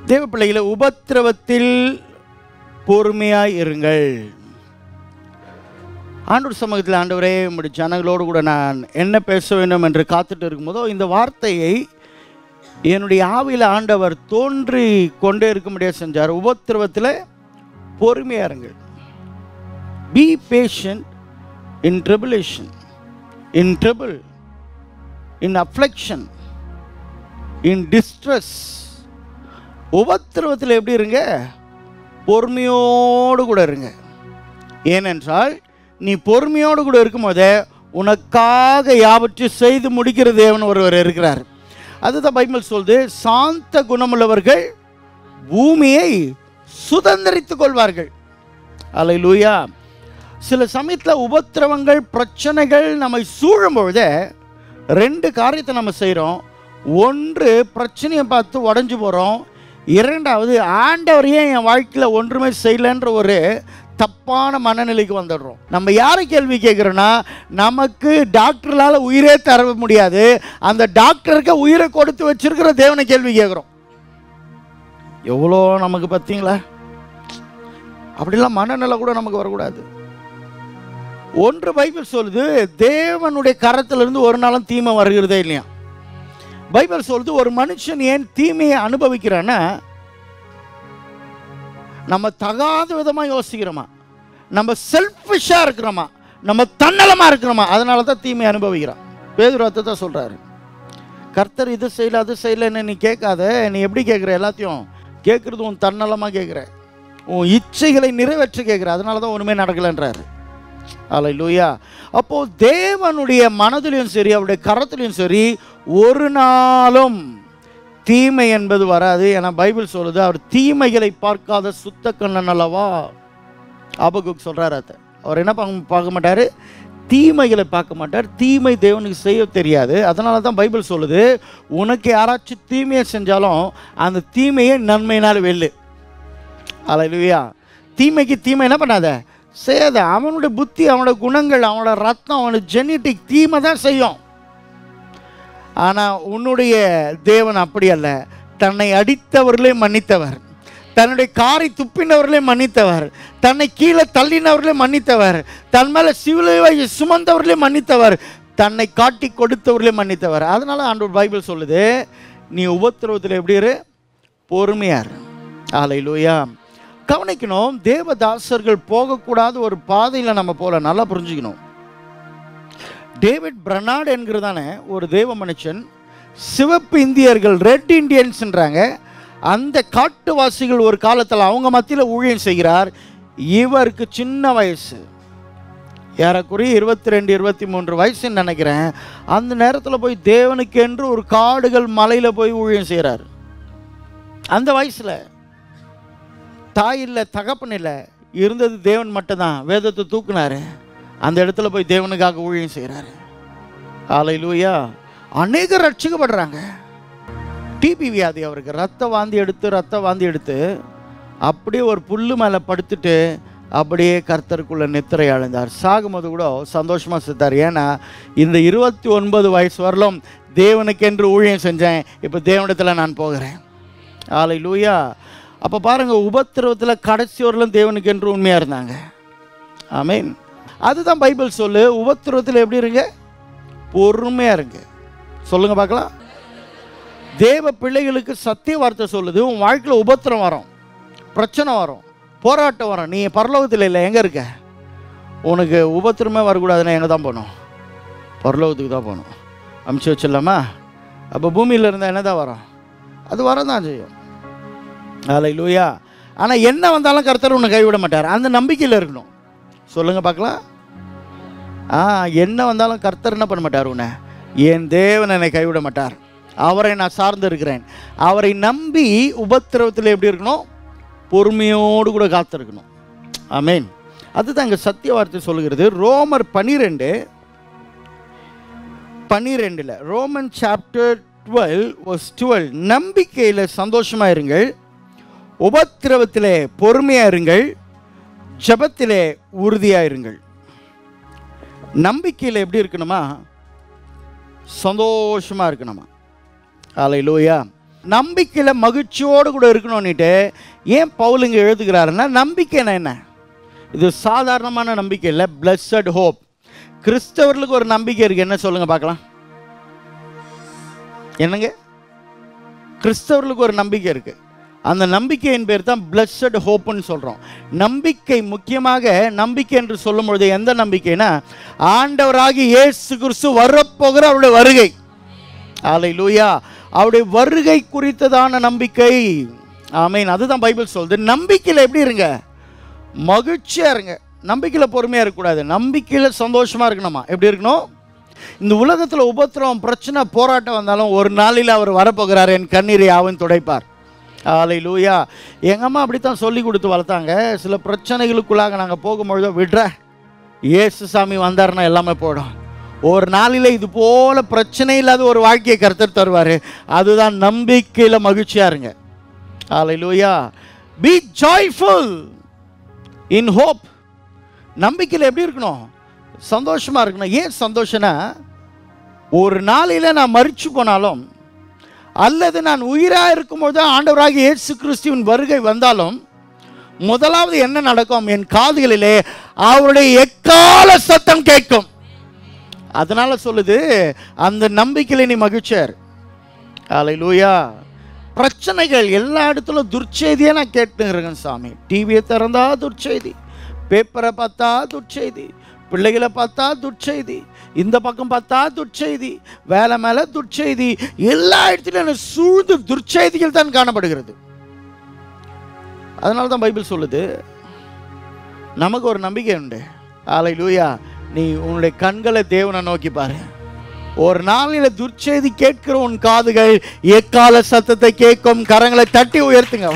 தேவ பிள்ளைகளை உபத்திரவத்தில் பொறுமையாய் இருங்கள் ஆண்டவர் சமூகத்தில் ஆண்டவரே உம்முடைய ஜனங்களோடு கூட நான் என்ன பேச வேண்டும் என்று காத்துட்டு இருக்கும்போதோ இந்த வார்த்தையை என்னுடைய ஆவியில் ஆண்டவர் தோன்றி கொண்டே இருக்கும்படியாக செஞ்சார் உபத்திரவத்தில் பொறுமையாக இருங்கள் be patient in tribulation in trouble in affliction in distress உபத்திரவத்தில் எப்படி இருங்க பொறுமையோடு கூட இருங்க ஏனென்றால் நீ பொறுமையோடு கூட இருக்கும்போதே உனக்காக யாவற்றையும் செய்து முடிக்கிற தேவன் ஒருவர் இருக்கிறார் அதுதான் பைபிள் சொல்லுது சாந்த குணமுள்ளவர்கள் பூமியை சுதந்திரித்துக் கொள்வார்கள் அலை லூயா சில சமயத்தில் உபத்திரவங்கள் பிரச்சனைகள் நம்மை சூழும் பொழுதே ரெண்டு காரியத்தை நம்ம செய்கிறோம் ஒன்று பிரச்சனையை பார்த்து உடஞ்சி போகிறோம் இரண்டாவது ஆண்டவர் ஏன் என் வாழ்க்கையில் ஒன்றுமே செய்யலைன்ற ஒரு தப்பான மனநிலைக்கு வந்துடுறோம் நம்ம யாரை கேள்வி கேட்குறோன்னா நமக்கு டாக்டர்களால் உயிரே தர முடியாது அந்த டாக்டருக்கு உயிரை கொடுத்து வச்சிருக்கிற தேவனை கேள்வி கேட்குறோம் எவ்வளோ நமக்கு பார்த்தீங்களா அப்படிலாம் மனநிலை கூட நமக்கு வரக்கூடாது ஒன்று பைபிள் சொல்லுது தேவனுடைய கரத்திலிருந்து ஒரு நாளும் தீமை வருகிறதே இல்லையா பைபிள் சொல்லுது ஒரு மனுஷன் ஏன் தீமையை அனுபவிக்கிறான்னா நம்ம தகாத விதமாக யோசிக்கிறோமா நம்ம செல்ஃபிஷாக இருக்கிறோமா நம்ம தன்னலமாக இருக்கிறோமா அதனால தான் தீமையை அனுபவிக்கிறோம் பேதுராத்தை தான் சொல்கிறாரு கர்த்தர் இது செய்யல அது செய்யலன்னு நீ கேட்காத நீ எப்படி கேட்குற எல்லாத்தையும் கேட்குறது உன் தன்னலமாக கேட்குற உன் இச்சைகளை நிறைவேற்ற கேட்குற அதனால தான் ஒன்றுமே நடக்கலைன்றாரு அலை லூயா அப்போ தேவனுடைய மனதிலையும் சரி அவருடைய கரத்திலையும் சரி ஒரு நாளும் தீமை என்பது வராது ஏன்னா பைபிள் சொல்லுது அவர் தீமைகளை பார்க்காத சுத்த கண்ணன் அல்லவா ஆபகுக் சொல்றாரு அதை அவர் என்ன பார்க்க பார்க்க மாட்டார் தீமைகளை பார்க்க மாட்டார் தீமை தேவனுக்கு செய்ய தெரியாது அதனால தான் பைபிள் சொல்லுது உனக்கு யாராச்சும் தீமையை செஞ்சாலும் அந்த தீமையை நன்மையினால் வெல்லு அலையிலுயா தீமைக்கு தீமை என்ன பண்ணாத செய்யாத அவனுடைய புத்தி அவனோட குணங்கள் அவனோட ரத்தம் அவனோட ஜெனட்டிக் தீமை தான் செய்யும் ஆனால் உன்னுடைய தேவன் அப்படி அல்ல தன்னை அடித்தவர்களே மன்னித்தவர் தன்னுடைய காரை துப்பினவர்களே மன்னித்தவர் தன்னை கீழே தள்ளினவர்களே மன்னித்தவர் தன் மேலே சிவிலை சுமந்தவர்களே மன்னித்தவர் தன்னை காட்டி கொடுத்தவர்களே மன்னித்தவர் அதனால ஆண்டவர் பைபிள் சொல்லுது நீ உபத்திரவத்தில் எப்படி இரு பொறுமையார் ஆலை லூயா கவனிக்கணும் தேவதாசர்கள் போகக்கூடாத ஒரு பாதையில் நம்ம போல நல்லா புரிஞ்சுக்கணும் டேவிட் பிரனாட் என்கிறதான ஒரு தேவ மனுஷன் சிவப்பு இந்தியர்கள் ரெட் இந்தியன்ஸ்ன்றாங்க அந்த காட்டுவாசிகள் ஒரு காலத்தில் அவங்க மத்தியில் ஊழியம் செய்கிறார் இவருக்கு சின்ன வயசு ஏறக்குறைய இருபத்தி ரெண்டு இருபத்தி மூன்று வயசுன்னு நினைக்கிறேன் அந்த நேரத்தில் போய் தேவனுக்கு என்று ஒரு காடுகள் மலையில் போய் ஊழியம் செய்கிறார் அந்த வயசில் தாய் இல்லை தகப்பன் இல்லை இருந்தது தேவன் மட்டும்தான் வேதத்தை தூக்குனாரு அந்த இடத்துல போய் தேவனுக்காக ஊழியம் செய்கிறாரு ஆலை லூயா அநேகர் ரட்சிக்கப்படுறாங்க டிபி வியாதி அவருக்கு ரத்த வாந்தி எடுத்து ரத்த வாந்தி எடுத்து அப்படியே ஒரு புல்லு மேலே படுத்துட்டு அப்படியே கர்த்தருக்குள்ள நித்திரை அடைந்தார் சாகும்போது கூட சந்தோஷமாக செத்தார் ஏன்னா இந்த இருபத்தி ஒன்பது வயசு வரலும் தேவனுக்கென்று ஊழியம் செஞ்சேன் இப்போ தேவனிடத்தில் நான் போகிறேன் ஆலை லூயா அப்போ பாருங்கள் உபத்திரவத்தில் கடைசி வரலும் தேவனுக்கென்று உண்மையாக இருந்தாங்க ஆமீன் அதுதான் பைபிள் சொல்லு உபத்திரவத்தில் எப்படி இருங்க பொறுமையாக இருங்க சொல்லுங்க பார்க்கலாம் தேவ பிள்ளைகளுக்கு சத்திய வார்த்தை சொல்லுது உன் வாழ்க்கையில் உபத்திரம் வரும் பிரச்சனை வரும் போராட்டம் வரும் நீ பரலோகத்தில் இல்லை எங்கே இருக்க உனக்கு உபத்திரமே வரக்கூடாதுன்னா எங்கே தான் போகணும் பரலோகத்துக்கு தான் போகணும் அமுச்சு வச்சிடலாமா அப்போ பூமியில் இருந்தால் என்ன தான் வரும் அது வரதான் செய்யும் அலை லூயா ஆனால் என்ன வந்தாலும் கர்த்தர் உன்னை கைவிட மாட்டார் அந்த நம்பிக்கையில் இருக்கணும் சொல்லுங்க பார்க்கலாம் ஆ என்ன வந்தாலும் கர்த்தர் என்ன பண்ண மாட்டார் உன்னை என் தேவன் என்னை கைவிட மாட்டார் அவரை நான் சார்ந்து இருக்கிறேன் அவரை நம்பி உபத்திரவத்தில் எப்படி இருக்கணும் பொறுமையோடு கூட காத்திருக்கணும் ஆமேன் அதுதான் இங்கே சத்திய வார்த்தை சொல்லுகிறது ரோமர் பனிரெண்டு பனிரெண்டில் Roman chapter twelve verse twelve நம்பிக்கையில் சந்தோஷமாக இருங்கள் உபத்திரவத்திலே பொறுமையாக இருங்கள் ஜபத்திலே உறுதியாக இருங்கள் நம்பிக்கையில் எப்படி இருக்கணுமா சந்தோஷமாக இருக்கணுமா ஆலை லோயா நம்பிக்கையில் மகிழ்ச்சியோடு கூட இருக்கணும்னுட்டு ஏன் பவுலுங்க எழுதுகிறாருன்னா நம்பிக்கைனா என்ன இது சாதாரணமான நம்பிக்கை இல்லை பிளஸட் ஹோப் கிறிஸ்தவர்களுக்கு ஒரு நம்பிக்கை இருக்கு என்ன சொல்லுங்க பார்க்கலாம் என்னங்க கிறிஸ்தவர்களுக்கு ஒரு நம்பிக்கை இருக்கு அந்த நம்பிக்கையின் பேர் தான் பிளஸட் ஹோப்னு சொல்கிறோம் நம்பிக்கை முக்கியமாக நம்பிக்கை என்று சொல்லும் பொழுது எந்த நம்பிக்கைனா ஆண்டவராகி இயேசு கிறிஸ்து வரப்போகிற அவருடைய வருகை ஆலை லூயா அவருடைய வருகை குறித்ததான நம்பிக்கை ஆமீன் அதுதான் பைபிள் சொல்லுது நம்பிக்கையில் எப்படி இருங்க மகிழ்ச்சியாக இருங்க நம்பிக்கையில் பொறுமையாக இருக்கக்கூடாது நம்பிக்கையில் சந்தோஷமாக இருக்கணுமா எப்படி இருக்கணும் இந்த உலகத்தில் உபத்திரவம் பிரச்சனை போராட்டம் வந்தாலும் ஒரு நாளில் அவர் வரப்போகிறார் என் கண்ணீரை அவன் துடைப்பார் ஆலை லூயா எங்கள் அம்மா அப்படித்தான் சொல்லி கொடுத்து வளர்த்தாங்க சில பிரச்சனைகளுக்குள்ளாக நாங்கள் போகும்பொழுதோ விடுற இயேசு சாமி வந்தாருன்னா எல்லாமே போடும் ஒரு நாளில் இது போல பிரச்சனை இல்லாத ஒரு வாழ்க்கையை கருத்தர் தருவார் அதுதான் நம்பிக்கையில் மகிழ்ச்சியாக இருங்க ஆலை லூயா பி ஜாய்ஃபுல் இன் ஹோப் நம்பிக்கையில் எப்படி இருக்கணும் சந்தோஷமாக இருக்கணும் ஏன் சந்தோஷம்னா ஒரு நாளில் நான் மறிச்சு போனாலும் அல்லது நான் உயிராக இருக்கும்போது ஆண்டவராகிய இயேசு கிறிஸ்துவின் வருகை வந்தாலும் முதலாவது என்ன நடக்கும் என் காதுகளிலே அவருடைய எக்கால சத்தம் கேட்கும் அதனால சொல்லுது அந்த நம்பிக்கையில நீ மகிழ்ச்சியார் அலையிலூயா பிரச்சனைகள் எல்லா இடத்துலும் துர்ச்செய்தியே நான் கேட்டுங்கிறேன் சாமி டிவியை திறந்தா துர்ச்செய்தி பேப்பரை பார்த்தா துர்ச்செய்தி பிள்ளைகளை பார்த்தா துர்ச்செய்தி இந்த பக்கம் பார்த்தா துர்ச்செய்தி வேலை மேலே துர்ச்செய்தி எல்லா இடத்துலையும் எனக்கு சூழ்ந்து துர்ச்செய்திகள் தான் காணப்படுகிறது அதனால தான் பைபிள் சொல்லுது நமக்கு ஒரு நம்பிக்கை உண்டு ஆலை லூயா நீ உன்னுடைய கண்களை தேவனை நோக்கி பாரு ஒரு நாளில் துர்ச்செய்தி கேட்கிற உன் காதுகள் எக்கால சத்தத்தை கேட்கும் கரங்களை தட்டி உயர்த்துங்க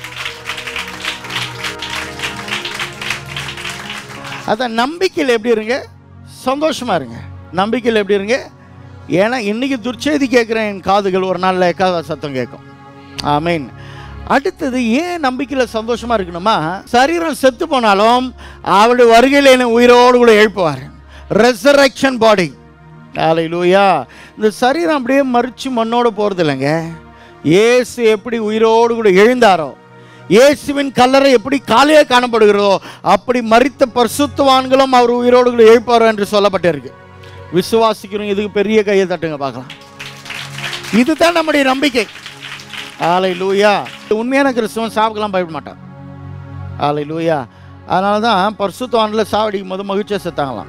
அதான் நம்பிக்கையில் எப்படி இருங்க சந்தோஷமா இருங்க நம்பிக்கையில் எப்படி இருங்க ஏன்னா இன்னைக்கு துர்ச்செய்தி கேட்குறேன் என் காதுகள் ஒரு நாளில் எக்கால சத்தம் கேட்கும் ஆமீன் அடுத்தது ஏன் நம்பிக்கையில் சந்தோஷமா இருக்கணுமா சரீரம் செத்து போனாலும் அவருடைய வருகையில் என்னை உயிரோடு கூட எழுப்புவார் ரெசரக்ஷன் பாடி ஆலை லூயா இந்த சரீரம் அப்படியே மறிச்சு மண்ணோடு போகிறது இல்லைங்க இயேசு எப்படி உயிரோடு கூட எழுந்தாரோ இயேசுவின் கல்லறை எப்படி காலையே காணப்படுகிறதோ அப்படி மறித்த பரிசுத்தவான்களும் அவர் உயிரோடு கூட எழுப்பாரோ என்று சொல்லப்பட்டிருக்கு விசுவாசிக்கிறோம் இதுக்கு பெரிய கையை தட்டுங்க பார்க்கலாம் இதுதான் நம்முடைய நம்பிக்கை ஆலை லூயா உண்மையான கிறிஸ்தவன் சாவுக்கெல்லாம் பயப்பட மாட்டான் ஆலை லூயா அதனால தான் பரிசுத்தவானில் சாவடிக்கும் போது மகிழ்ச்சியாக செத்தாங்களாம்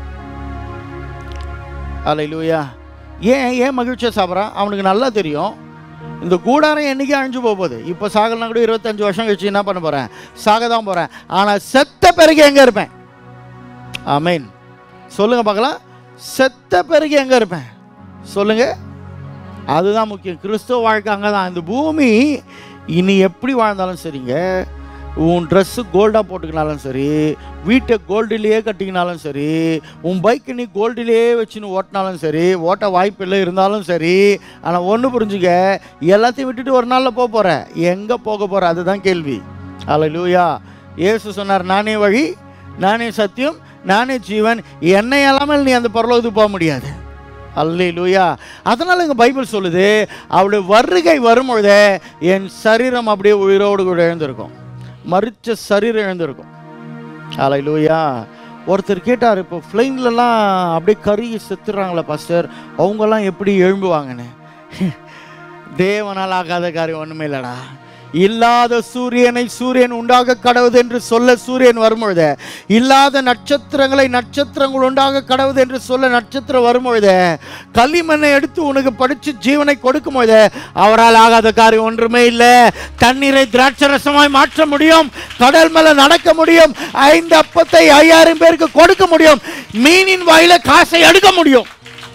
ஆலை லூயா ஏன் ஏன் மகிழ்ச்சியாக சாப்பிட்றான் அவனுக்கு நல்லா தெரியும் இந்த கூடாரம் என்னைக்கு அழிஞ்சு போக போகுது இப்போ சாகலாம் கூட இருபத்தஞ்சு வருஷம் கழிச்சு என்ன பண்ண போகிறேன் சாக தான் போகிறேன் ஆனால் செத்த பிறகு எங்கே இருப்பேன் ஆமீன் சொல்லுங்க பார்க்கலாம் செத்த பிறகு எங்கே இருப்பேன் சொல்லுங்க அதுதான் முக்கியம் கிறிஸ்துவ வாழ்க்கை அங்கே தான் இந்த பூமி இனி எப்படி வாழ்ந்தாலும் சரிங்க உன் ட்ரெஸ்ஸு கோல்டாக போட்டுக்கினாலும் சரி வீட்டை கோல்டுலேயே கட்டிக்கினாலும் சரி உன் பைக்கு நீ கோல்டுலேயே வச்சுன்னு ஓட்டினாலும் சரி ஓட்ட வாய்ப்பு இல்லை இருந்தாலும் சரி ஆனால் ஒன்று புரிஞ்சுக்க எல்லாத்தையும் விட்டுட்டு ஒரு நாளில் போக போகிற எங்கே போக போகிற அதுதான் கேள்வி அல்லேலூயா இயேசு சொன்னார் நானே வழி நானே சத்தியம் நானே ஜீவன் என்னை இல்லாமல் நீ அந்த பரலோகத்துக்கு போக முடியாது அல்லேலூயா அதனால் இங்கே பைபிள் சொல்லுது அவருடைய வருகை வரும்பொழுதே என் சரீரம் அப்படியே உயிரோடு கூட எழுந்திருக்கும் மறிச்ச சரீரம் எழுந்திருக்கும் அல்லேலூயா ஒருத்தர் கேட்டார் இப்போ ஃப்ளைன்லலாம் அப்படியே கருகி செத்துறாங்களே பாஸ்டர் அவங்கெல்லாம் எப்படி எழும்புவாங்கன்னு தேவனால் ஆகாத காரியம் ஒன்றுமே இல்லைடா இல்லாத சூரியனை சூரியன் உண்டாக கடவுது என்று சொல்ல சூரியன் வரும்பொழுது இல்லாத நட்சத்திரங்களை நட்சத்திரங்கள் உண்டாக கடவுது என்று சொல்ல நட்சத்திரம் வரும்பொழுது களிமண்ணை எடுத்து உனக்கு படித்து ஜீவனை கொடுக்கும் பொழுது அவரால் ஆகாத காரியம் ஒன்றுமே இல்லை தண்ணீரை திராட்சரசமாய் மாற்ற முடியும் கடல் மேல நடக்க முடியும் ஐந்து அப்பத்தை ஐயாயிரம் பேருக்கு கொடுக்க முடியும் மீனின் வாயில காசை எடுக்க முடியும்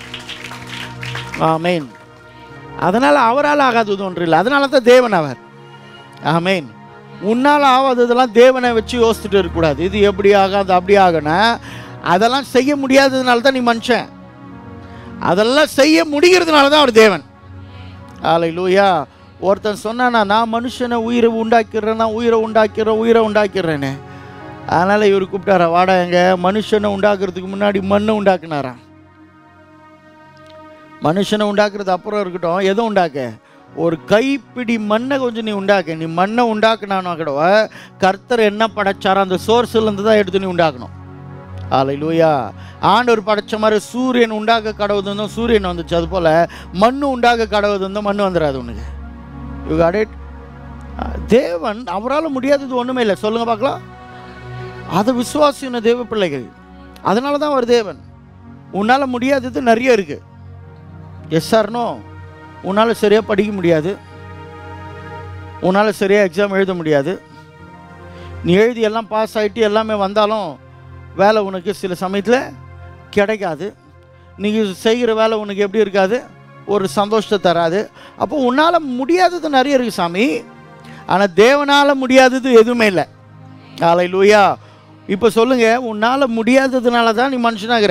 ஆமேன் அதனால் அவரால் ஆகாதது ஒன்று இல்லை அதனால தான் தேவன் அவர் ஆமேன் உன்னால் ஆகாததெல்லாம் தேவனை வச்சு யோசிச்சுட்டு இருக்கக்கூடாது இது எப்படி ஆகாது அப்படி ஆகனா அதெல்லாம் செய்ய முடியாததுனால தான் நீ மனுஷன் அதெல்லாம் செய்ய முடிகிறதுனால தான் அவர் தேவன் ஆலை லூயா ஒருத்தன் சொன்னானா நான் மனுஷனை உயிரை உண்டாக்கிறேன் நான் உயிரை உண்டாக்கிறேன் உயிரை உண்டாக்கிறேன்னு அதனால் இவர் கூப்பிட்டாரா வாடா எங்க மனுஷனை உண்டாக்குறதுக்கு முன்னாடி மண்ணை உண்டாக்குனாராம் மனுஷனை உண்டாக்குறது அப்புறம் இருக்கட்டும் எதை உண்டாக்க ஒரு கைப்பிடி மண்ணை கொஞ்சம் நீ உண்டாக்கு நீ மண்ணை உண்டாக்குனானா கூட கர்த்தர் என்ன படைச்சாரோ அந்த சோர்ஸ்லேருந்து தான் எடுத்து நீ உண்டாக்கணும் ஆலையிலூயா ஆண்டவர் படைச்ச மாதிரி சூரியன் உண்டாக்க கடவுது இருந்தோம் சூரியன் வந்துச்சு அது போல் மண்ணு உண்டாக்க கடவுது இருந்தோம் மண்ணு வந்துடாது உனக்கு யூ got it? தேவன் அவரால் முடியாதது ஒன்றுமே இல்லை சொல்லுங்க பார்க்கலாம் அது விசுவாசின தேவ பிள்ளைகள் அதனால தான் அவர் தேவன் உன்னால் முடியாதது நிறைய இருக்கு எஸ் சார்னோ உன்னால் சரியாக படிக்க முடியாது உன்னால் சரியாக எக்ஸாம் எழுத முடியாது நீ எழுதி எல்லாம் பாஸ் ஆகிட்டு எல்லாமே வந்தாலும் வேலை உனக்கு சில சமயத்தில் கிடைக்காது நீங்கள் செய்கிற வேலை உனக்கு எப்படி இருக்காது ஒரு சந்தோஷத்தை தராது அப்போ உன்னால் முடியாதது நிறைய இருக்குது சாமி ஆனால் தேவனால் முடியாதது எதுவுமே இல்லை ஆலை லூயா இப்போ சொல்லுங்க உன்னால் முடியாததுனால தான் நீ மனுஷனாகிற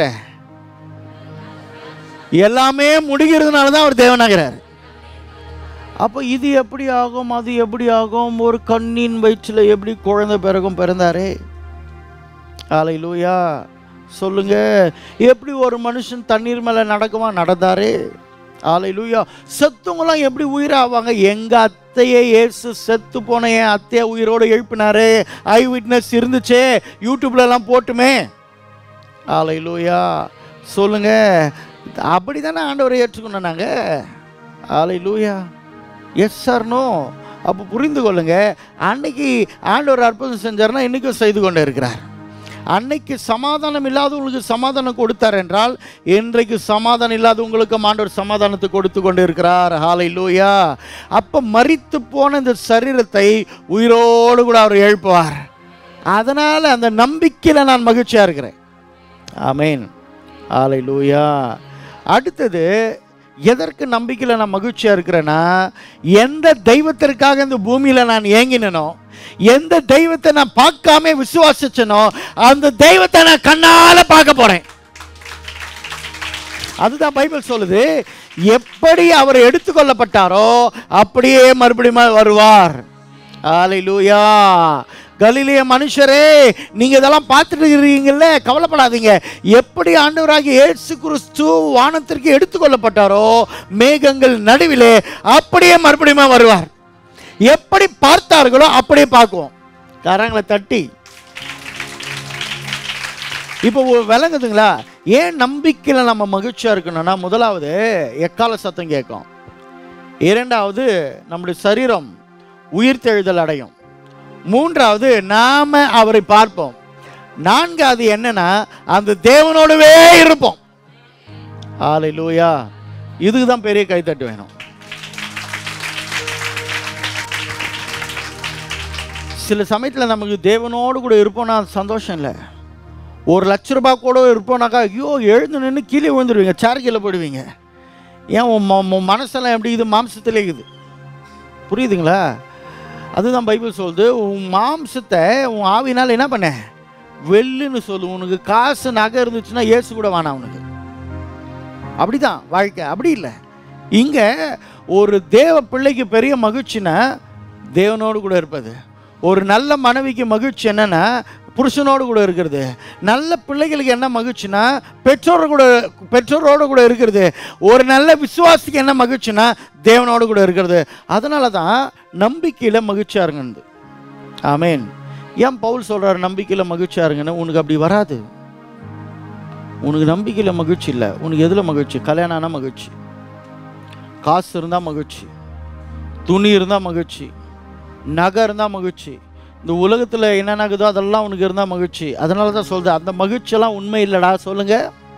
எல்லாமே முடிகிறதுனால தான் அவர் தேவனாகிறார் அப்போ இது எப்படி ஆகும் அது எப்படி ஆகும் ஒரு கண்ணின் வயிற்றில் எப்படி குழந்தை பிறகும் பிறந்தாரே ஆலை லூயா சொல்லுங்க எப்படி ஒரு மனுஷன் தண்ணீர் மேலே நடக்குமா நடந்தாரே ஆலை லூயா செத்துவங்களாம் எப்படி உயிராவாங்க எங்க அத்தையே இயேசு செத்து போன என் அத்தையை உயிரோடு எழுப்பினாரு ஐ விட்னஸ் இருந்துச்சே யூடியூப்ல எல்லாம் போட்டுமே ஆலை லூயா சொல்லுங்க அப்படி தானே ஆண்டவரை ஏற்றுக்கணும் நாங்கள் ஆலை லூயா எஸ் சார் நோ அப்போ புரிந்து கொள்ளுங்க அன்னைக்கு ஆண்டவர் அற்புதம் செஞ்சார்னா இன்றைக்கும் செய்து கொண்டு இருக்கிறார் அன்னைக்கு சமாதானம் இல்லாதவங்களுக்கு சமாதானம் கொடுத்தார் என்றால் இன்றைக்கு சமாதானம் இல்லாதவங்களுக்கு ஆண்டவர் சமாதானத்தை கொடுத்து கொண்டு இருக்கிறார் ஹாலை லூயா அப்போ மரித்து போன இந்த சரீரத்தை உயிரோடு கூட அவர் எழுப்புவார் அதனால் அந்த நம்பிக்கையில் நான் மகிழ்ச்சியாக இருக்கிறேன் ஆமேன் ஹாலை லூயா அடுத்தது எதற்கு நம்பிக்கையில் நான் மகிழ்ச்சியாக இருக்கிறேன்னா எந்த தெய்வத்திற்காக இந்த பூமியில் நான் ஏங்கினனோ எந்த தெய்வத்தை நான் பார்க்காம விசுவாசிச்சனோ அந்த தெய்வத்தை நான் கண்ணால பார்க்க போறேன் அதுதான் பைபிள் சொல்லுது எப்படி அவர் எடுத்துக்கொள்ளப்பட்டாரோ அப்படியே மறுபடியும் வருவார் ஆலையிலூயா கலிலிய மனுஷரே நீங்க இதெல்லாம் பார்த்துட்டு இருக்கீங்கல்ல கவலைப்படாதீங்க எப்படி ஆண்டவராகிய இயேசு கிறிஸ்து வானத்திற்கு எடுத்துக்கொள்ளப்பட்டாரோ மேகங்கள் நடுவிலே அப்படியே மறுபடியும் வருவார் எப்படி பார்த்தார்களோ அப்படியே பார்க்குவோம் கரங்களை தட்டி இப்போ ஒரு விளங்குதுங்களா ஏன் நம்பிக்கையில் நம்ம மகிழ்ச்சியாக இருக்கணும்னா முதலாவது எக்கால சத்தம் கேட்கும் இரண்டாவது நம்முடைய சரீரம் உயிர்த்தெழுதல் அடையும் மூன்றாவது நாம அவரை பார்ப்போம் நான்காவது என்னன்னா அந்த தேவனோடவே இருப்போம் ஆலை லூயா இதுக்கு தான் பெரிய கைத்தட்டு வேணும் சில சமயத்தில் நமக்கு தேவனோடு கூட இருப்போம்னா அது சந்தோஷம் இல்லை ஒரு லட்ச ரூபாய் கூட இருப்போம்னாக்கா ஐயோ எழுந்து நின்று கீழே விழுந்துருவீங்க சேர் கீழே போடுவீங்க ஏன் உன் ம- உன் மனசெல்லாம் எப்படி இது மாம்சத்திலே இருக்குது புரியுதுங்களா அதுதான் பைபிள் சொல்லுது உன் மாம்சத்தை உன் ஆவினால் என்ன பண்ண வெல்லுன்னு சொல்லு உனக்கு காசு நகை இருந்துச்சுன்னா ஏசு கூட வேணாம் உனக்கு அப்படிதான் வாழ்க்கை அப்படி இல்லை இங்கே ஒரு தேவ பிள்ளைக்கு பெரிய மகிழ்ச்சினா தேவனோடு கூட இருப்பது ஒரு நல்ல மனைவிக்கு மகிழ்ச்சி என்னன்னா புருஷனோடு கூட இருக்கிறது நல்ல பிள்ளைகளுக்கு என்ன மகிழ்ச்சினா பெற்றோர் கூட பெற்றோரோடு கூட இருக்கிறது ஒரு நல்ல விசுவாசிக்கு என்ன மகிழ்ச்சினா தேவனோடு கூட இருக்கிறது அதனால தான் நம்பிக்கையில் மகிழ்ச்சியாக இருங்கன்னு ஆமேன் ஏன் பவுல் சொல்கிறார் நம்பிக்கையில் மகிழ்ச்சியாக இருங்கன்னு உனக்கு அப்படி வராது உனக்கு நம்பிக்கையில் மகிழ்ச்சி இல்லை உனக்கு எதில் மகிழ்ச்சி கல்யாணம் ஆனா மகிழ்ச்சி காசு இருந்தால் மகிழ்ச்சி துணி இருந்தால் மகிழ்ச்சி நகை இருந்தால் மகிழ்ச்சி இந்த உலகத்தில் என்ன நகுதோ அதெல்லாம் உனக்கு இருந்தால் மகிழ்ச்சி அதனால தான் சொல்றது அந்த மகிழ்ச்சியெல்லாம் உண்மை இல்லைடா சொல்லுங்க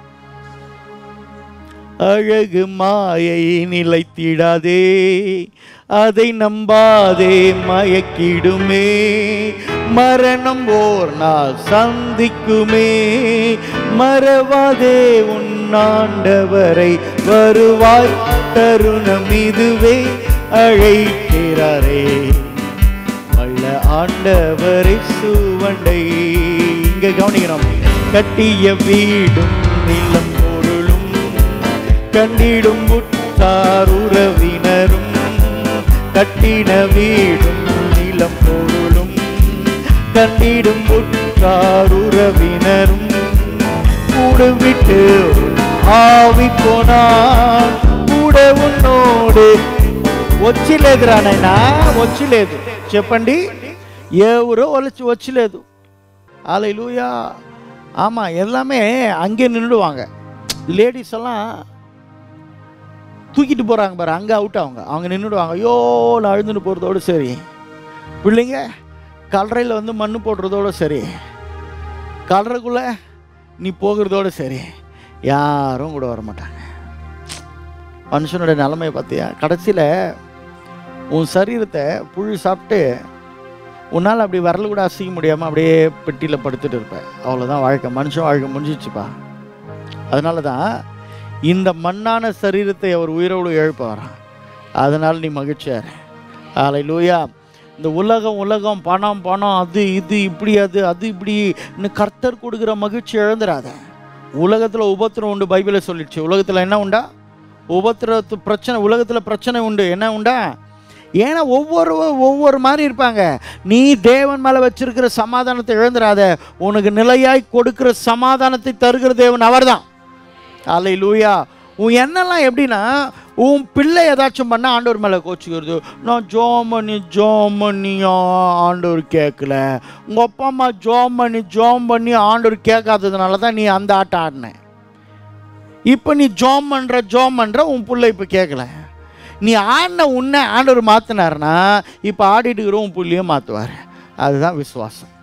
அழகு மாயை நிலைத்திடாதே அதை நம்பாதே மயக்கிடுமே மரணம் ஓர் நாள் சந்திக்குமே மறவாதே உன் ஆண்டவரை வருவாய் தருணம் இதுவே அழைக்கிறாரே வல்ல ஆண்டவரை சுவண்டை இங்க கவனிக்கணும் கட்டிய வீடும் நிலம் பொருளும் கண்டிடும் உற்றார் உறவினரும் கட்டின வீடும் நிலம் பொருளும் கண்டிடும் உற்றார் உறவினரும் கூடு விட்டு ஆவி போனான் கூட உன்னோடு వచ్చి లేదురా నాయనా వచ్చి లేదు చెప్పండి ఎవరో వచ్చి వచ్చి లేదు ஆலையிலூயா ஆமாம் எல்லாமே அங்கே நின்றுடுவாங்க லேடிஸ் எல்லாம் தூக்கிட்டு போகிறாங்க பாரு அங்கே அவுட் அவங்க அவங்க நின்றுடுவாங்க ஐயோ நான் அழுந்துட்டு போகிறதோடு சரி பிள்ளைங்க கல்லறையில் வந்து மண் போடுறதோட சரி கல்லறைக்குள்ளே நீ போகிறதோட சரி யாரும் கூட வர மாட்டாங்க மனுஷனுடைய நிலைமையை பார்த்தியா கடைசியில் உன் சரீரத்தை புழு சாப்பிட்டு உன்னால் அப்படி வரல கூட அசைக்க முடியாமல் அப்படியே பெட்டியில் படுத்துட்டு இருப்ப அவ்வளோதான் வாழ்க்கை மனுஷன் வாழ்க்கை முடிஞ்சிச்சுப்பா அதனால தான் இந்த மண்ணான சரீரத்தை அவர் உயிரோடு எழுப்பாராம் அதனால் நீ மகிழ்ச்சியார் ஆலை லூயா இந்த உலகம் உலகம் பணம் பணம் அது இது இப்படி அது அது இப்படி இன்னும் கர்த்தர் கொடுக்குற மகிழ்ச்சி இழந்துடாத உலகத்தில் உபத்திரம் உண்டு பைபிளை சொல்லிடுச்சு உலகத்தில் என்ன உண்டா உபத்திரத்து பிரச்சனை உலகத்தில் பிரச்சனை உண்டு என்ன உண்டா ஏன்னா ஒவ்வொரு ஒவ்வொரு மாதிரி இருப்பாங்க நீ தேவன் மேலே வச்சிருக்கிற சமாதானத்தை இழந்துடாத உனக்கு நிலையாய் கொடுக்கிற சமாதானத்தை தருகிற தேவன் அவர்தான் அலை லூயா உன் எண்ணெல்லாம் எப்படின்னா உன் பிள்ளை ஏதாச்சும் பண்ண ஆண்டவர் மேலே கோச்சிக்கிறது நான் ஜோம் பண்ணி ஜோம் பண்ணியா ஆண்டவர் கேட்கல உங்கள் அப்பா அம்மா ஜோம் பண்ணி ஜோம் பண்ணி ஆண்டவர் கேட்காததுனால தான் நீ அந்த ஆட்டம் ஆடின இப்போ நீ ஜோம் பண்ணுற ஜோம் பண்ணுற உன் பிள்ளை இப்போ கேட்கல நீ ஆடின உன்னை ஆண்டவர் மாற்றினாருன்னா இப்போ ஆடிட்டு இருக்கிற உன் புள்ளையும் மாற்றுவார் அதுதான் விசுவாசம்